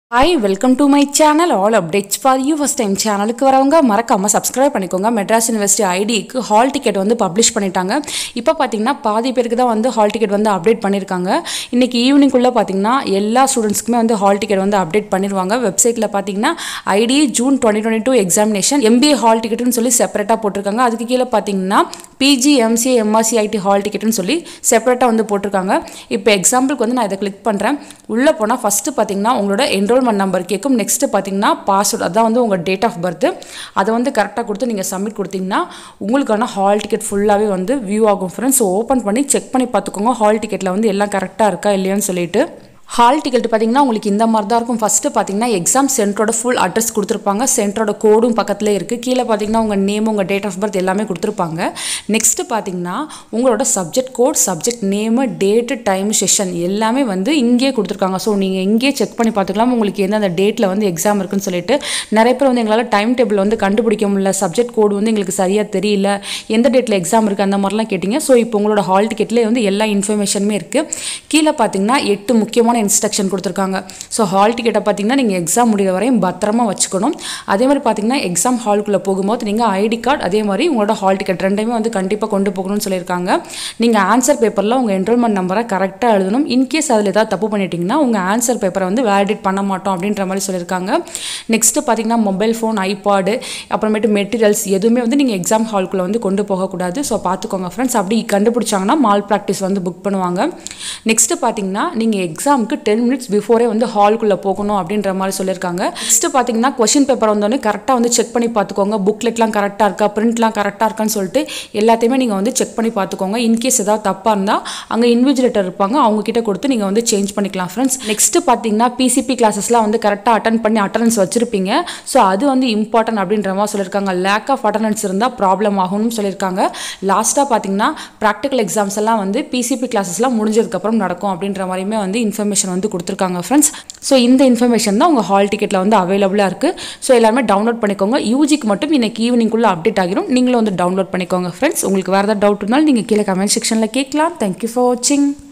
hi welcome to my channel all updates for you first time சேனலுக்கு வரவங்க மறக்காமல் subscribe பண்ணிக்கோங்க மெட்ராஸ் யூனிவர்சிட்டி ஐடிக்கு ஹால் டிக்கெட் வந்து பப்ளிஷ் பண்ணிட்டாங்க இப்போ பார்த்தீங்கன்னா பாதி பேருக்கு தான் வந்து ஹால் டிக்கெட் வந்து அப்டேட் பண்ணியிருக்காங்க இன்றைக்கி ஈவினிங்குள்ளே பார்த்தீங்கன்னா எல்லா ஸ்டூடெண்ட்ஸ்க்குமே வந்து ஹால் டிக்கெட் வந்து அப்டேட் பண்ணிடுவாங்க வெப்சைட்டில் பார்த்தீங்கன்னா ID June twenty twenty two examination MBA hall டிக்கெட்னு சொல்லி செப்பரேட்டாக போட்டிருக்காங்க அதுக்கு கீழே பார்த்தீங்கன்னா PG MCA MRC ID hall டிக்கெட்னு சொல்லி செப்பரேட்டாக வந்து போட்டிருக்காங்க இப்போ எக்ஸாம்பிளுக்கு வந்து நான் இதை கிளிக் பண்ணுறேன் உள்ளே போனால் ஃபஸ்ட்டு பார்த்தீங்கன்னா உங்களோட என்ரோல்மெண்ட் நம்பர் கேட்கும் நெக்ஸ்ட்டு பார்த்தீங்கன்னா பாஸ்வேர்ட் அதான் வந்து உங்கள் டேட் ஆஃப் பர்த் அதை வந்து கரெக்டாக கொடுத்து நீங்கள் சப்மிட் கொடுத்தீங்கன்னா உங்களுக்கான ஹால் டிக்கெட் ஃபுல்லாகவே வந்து வியூ ஆகும் ஃப்ரெண்ட்ஸ் ஓப்பன் பண்ணி செக் பண்ணி பார்த்துக்கோங்க ஹால் டிக்கெட்டில் வந்து எல்லாம் கரெக்டாக இருக்கா இல்லையான்னு சொல்லிட்டு ஹால் டிக்கெட் பார்த்தீங்கன்னா உங்களுக்கு இந்த மாதிரி தான் இருக்கும் ஃபஸ்ட்டு பார்த்தீங்கன்னா எக்ஸாம் சென்டரோட ஃபுல் அட்ரஸ் கொடுத்துருப்பாங்க சென்டரோட கோடும் பக்கத்தில் இருக்குது கீழே பார்த்தீங்கன்னா உங்கள் நேம் உங்கள் டேட் ஆஃப் பர்த் எல்லாமே கொடுத்துருப்பாங்க நெக்ஸ்ட்டு பார்த்தீங்கன்னா உங்களோட subject code subject name date time session எல்லாமே வந்து இங்கேயே கொடுத்துருக்காங்க ஸோ நீங்கள் இங்கேயே செக் பண்ணி பார்த்துக்கலாம் உங்களுக்கு எந்தெந்த டேட்டில் வந்து எக்ஸாம் இருக்குன்னு சொல்லிட்டு நிறைய பேர் வந்து எங்களால் டைம் டேபிள் வந்து கண்டுபிடிக்க முடியல சப்ஜெக்ட் கோடு வந்து எங்களுக்கு சரியாக தெரியல எந்த டேட்டில் எக்ஸாம் இருக்குது அந்த மாதிரிலாம் கேட்டிங்க ஸோ இப்போ உங்களோட ஹால் டிக்கெட்லேயே வந்து எல்லா இன்ஃபர்மேஷனுமே இருக்குது கீழே பார்த்தீங்கன்னா எட்டு முக்கியமான இன்ஸ்ட்ரக்ஷன் கொடுத்துருக்காங்க ஸோ ஹால் டிக்கெட்டை பார்த்தீங்கன்னா நீங்கள் எக்ஸாம் முடிகிற வரையும் பத்திரமா வச்சுக்கணும் அதே மாதிரி பார்த்தீங்கன்னா எக்ஸாம் ஹால்குள்ளே போகும்போது நீங்கள் ஐடி கார்டு அதே மாதிரி உங்களோட ஹால் டிக்கெட் ரெண்டையுமே வந்து கண்டிப்பாக கொண்டு போகணும்னு சொல்லியிருக்காங்க நீங்கள் ஆன்சர் பேப்பரில் உங்கள் என்ரோல்மெண்ட் நம்பரை கரெக்டாக எழுதணும் இன்கேஸ் அதில் ஏதாவது தப்பு பண்ணிட்டீங்கன்னா உங்கள் ஆன்சர் பேப்பரை வந்து வேலிடேட் பண்ண மாட்டோம் அப்படின்ற மாதிரி சொல்லியிருக்காங்க நெக்ஸ்ட்டு பார்த்தீங்கன்னா மொபைல் ஃபோன் ஐபாடு அப்புறமேட்டு மெட்டீரியல்ஸ் எதுவுமே வந்து நீங்கள் எக்ஸாம் ஹால்குள்ளே வந்து கொண்டு போகக்கூடாது ஸோ பார்த்துக்கோங்க ஃப்ரெண்ட்ஸ் அப்படி கண்டுபிடிச்சாங்கன்னா மால் ப்ராக்டிஸ் வந்து புக் பண்ணுவாங்க நெக்ஸ்ட்டு பார்த்தீங்கன்னா நீங்கள் எக்ஸாமுக்கு டென் மினிட்ஸ் பிஃபோரே வந்து ஹால்குள்ளே போகணும் அப்படின்ற மாதிரி சொல்லியிருக்காங்க நெக்ஸ்ட்டு பார்த்தீங்கன்னா கொஷின் பேப்பர் வந்தோடனே கரெக்டாக வந்து செக் பண்ணி பார்த்துக்கோங்க புக்லெட்லாம் கரெக்டாக இருக்கா பிரிண்ட்லாம் கரெக்டாக இருக்கான்னு சொல்லிட்டு எல்லாத்தையுமே நீங்கள் வந்து செக் பண்ணி பார்த்துக்கோங்க இன்கேஸ் ஏதாவது தப்பாக இருந்தால் அங்கே இன்விஜிலேட்டர் இருப்பாங்க அவங்க கிட்ட கொடுத்து நீங்கள் வந்து சேஞ்ச் பண்ணிக்கலாம் ஃப்ரெண்ட்ஸ் நெக்ஸ்ட்டு பார்த்தீங்கன்னா பிசிபி கிளாஸஸ்லாம் வந்து கரெக்டாக அட்டன் பண்ணி அட்டண்டன்ஸ் வச்சிருப்பீங்க ஸோ அது வந்து இம்பார்ட்டன்ட் அப்படின்ற மாதிரி சொல்லியிருக்காங்க லேக் ஆஃப் அட்டண்டன்ஸ் இருந்தால் ப்ராப்ளம் ஆகும்னு சொல்லியிருக்காங்க லாஸ்ட்டாக பார்த்தீங்கன்னா ப்ராக்டிக்கல் எக்ஸாம்ஸ் எல்லாம் வந்து பிசிபி கிளாஸஸ்லாம் முடிஞ்சதுக்கப்புறம் நடக்கும் அப்படின்ற மாதிரியுமே வந்து இன்ஃபர்மேஷன் வந்து கொடுத்துருக்காங்க ஃப்ரெண்ட்ஸ் ஸோ இந்த இன்ஃபர்மேஷன் தான் உங்கள் ஹால் டிக்கெட்டில் வந்து அவைலபிளாக இருக்குது ஸோ எல்லாருமே டவுன்லோட் பண்ணிக்கோங்க யூஜிக்கு மட்டும் இன்னைக்கு ஈவினிங்குள்ளே அப்டேட் ஆகிரும் நீங்களும் வந்து டவுன்லோட் பண்ணிக்கோங்க ஃப்ரெண்ட்ஸ் உங்களுக்கு வேறு ஏதாவது டவுட் இருந்தாலும் நீங்கள் கீழே கமெண்ட் செக்ஷனில் கேட்கலாம் தேங்க்யூ ஃபார் வாட்சிங்